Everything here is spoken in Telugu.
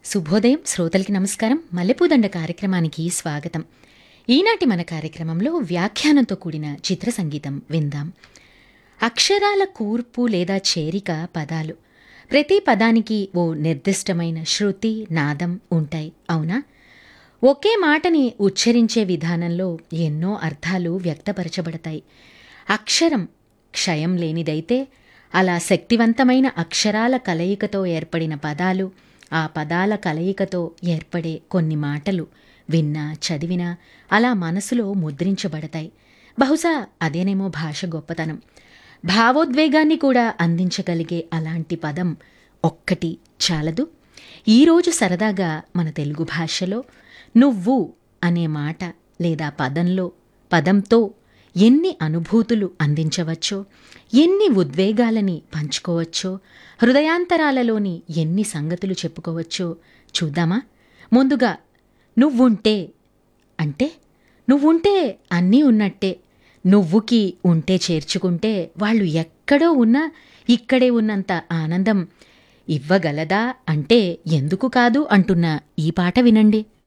శుభోదయం శ్రోతలకి నమస్కారం మల్లెపూదండ కార్యక్రమానికి స్వాగతం ఈనాటి మన కార్యక్రమంలో వ్యాఖ్యానంతో కూడిన చిత్ర సంగీతం విందాం అక్షరాల కూర్పు లేదా చేరిక పదాలు ప్రతి పదానికి ఓ నిర్దిష్టమైన శృతి నాదం ఉంటాయి అవునా ఒకే మాటని ఉచ్చరించే విధానంలో ఎన్నో అర్థాలు వ్యక్తపరచబడతాయి అక్షరం క్షయం లేనిదైతే అలా శక్తివంతమైన అక్షరాల కలయికతో ఏర్పడిన పదాలు ఆ పదాల కలయికతో ఏర్పడే కొన్ని మాటలు విన్నా చదివినా అలా మనసులో ముద్రించబడతాయి బహుశా అదేనేమో భాష గొప్పతనం భావోద్వేగాన్ని కూడా అందించగలిగే అలాంటి పదం ఒక్కటి చాలదు ఈరోజు సరదాగా మన తెలుగు భాషలో నువ్వు అనే మాట లేదా పదంలో పదంతో ఎన్ని అనుభూతులు అందించవచ్చో ఎన్ని ఉద్వేగాలని పంచుకోవచ్చో హృదయాంతరాలలోని ఎన్ని సంగతులు చెప్పుకోవచ్చో చూద్దామా ముందుగా నువ్వుంటే అంటే నువ్వుంటే అన్నీ ఉన్నట్టే నువ్వుకి ఉంటే చేర్చుకుంటే వాళ్ళు ఎక్కడో ఉన్నా ఇక్కడే ఉన్నంత ఆనందం ఇవ్వగలదా అంటే ఎందుకు కాదు అంటున్న ఈ పాట వినండి